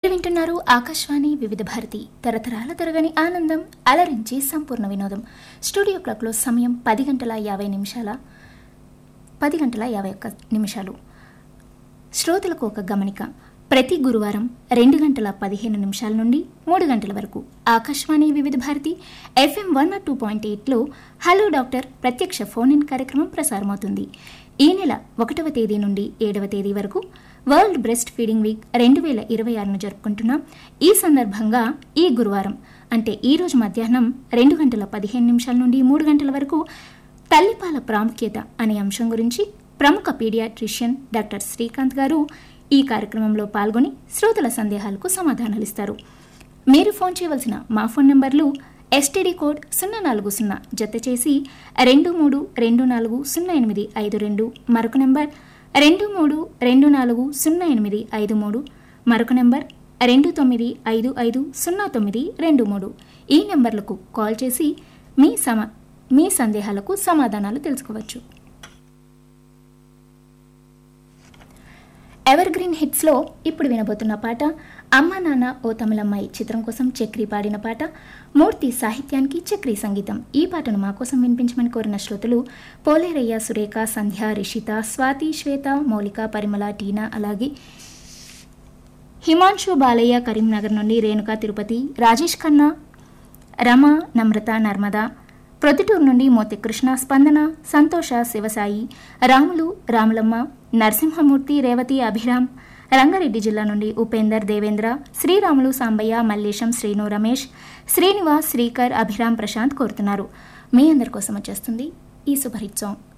వింటున్నారు ఆకాశవాణి వివిధ భారతి తరతరాల తరగని ఆనందం అలరించి సంపూర్ణ వినోదం స్టూడియో క్లాక్లో సమయం పది గంటల యాభై నిమిషాల పది గంటల యాభై ఒక్క నిమిషాలు శ్రోతలకు ఒక గమనిక ప్రతి గురువారం రెండు గంటల పదిహేను నిమిషాల నుండి మూడు గంటల వరకు Akashvani Vividh Bharati FM one nought two point ఎయిట్లో హలో డాక్టర్ ప్రత్యక్ష ఫోన్ ఇన్ కార్యక్రమం ప్రసారమవుతుంది ఈ నెల ఒకటవ తేదీ నుండి ఏడవ తేదీ వరకు వరల్డ్ బ్రెస్ట్ ఫీడింగ్ వీక్ రెండు వేల ఇరవై ఆరును జరుపుకుంటున్నాం ఈ సందర్భంగా ఈ గురువారం అంటే ఈ రోజు మధ్యాహ్నం రెండు గంటల పదిహేను నిమిషాల నుండి మూడు గంటల వరకు తల్లిపాల ప్రాముఖ్యత అనే అంశం గురించి ప్రముఖ పీడియాట్రిషియన్ డాక్టర్ శ్రీకాంత్ గారు ఈ కార్యక్రమంలో పాల్గొని శ్రోతల సందేహాలకు సమాధానాలిస్తారు మీరు ఫోన్ చేయవలసిన మా ఫోన్ నంబర్లు ఎస్టీడీ కోడ్ సున్నా నాలుగు సున్నా జత చేసి రెండు మూడు రెండు నాలుగు సున్నా ఎనిమిది ఐదు రెండు మరొక నెంబర్ రెండు మూడు రెండు నాలుగు సున్నా ఎనిమిది ఐదు మూడు మరొక నెంబర్ రెండు తొమ్మిది ఐదు ఐదు సున్నా తొమ్మిది రెండు మూడు ఈ నెంబర్లకు కాల్ చేసి మీ సమ మీ సందేహాలకు సమాధానాలు తెలుసుకోవచ్చు ఎవర్ గ్రీన్ హిట్స్లో ఇప్పుడు వినబోతున్న పాట అమ్మ నాన్న ఓ తమిళమ్మాయి చిత్రం కోసం చక్రి పాడిన పాట మూర్తి సాహిత్యానికి చక్రి సంగీతం ఈ పాటను మా కోసం వినిపించమని కోరిన శ్రోతలు పోలేరయ్య సురేఖ సంధ్య రిషిత స్వాతి శ్వేత మౌలిక పరిమళ టీనా అలాగే హిమాంశు బాలయ్య కరీంనగర్ నుండి రేణుక తిరుపతి రాజేష్ ఖన్నా రమ నమ్రత నర్మద ప్రొద్దుటూరు నుండి మోతి కృష్ణ స్పందన సంతోష శివసాయి రాములు రాములమ్మ నరసింహమూర్తి రేవతి అభిరామ్ రంగారెడ్డి జిల్లా నుండి ఉపేందర్ దేవేంద్ర శ్రీరాములు సాంబయ్య మల్లేశం శ్రీను రమేష్ శ్రీనివాస్ శ్రీకర్ అభిరామ్ ప్రశాంత్ కోరుతున్నారు మీ అందరి కోసం వచ్చేస్తుంది ఈ సూపర్ హిట్ సాంగ్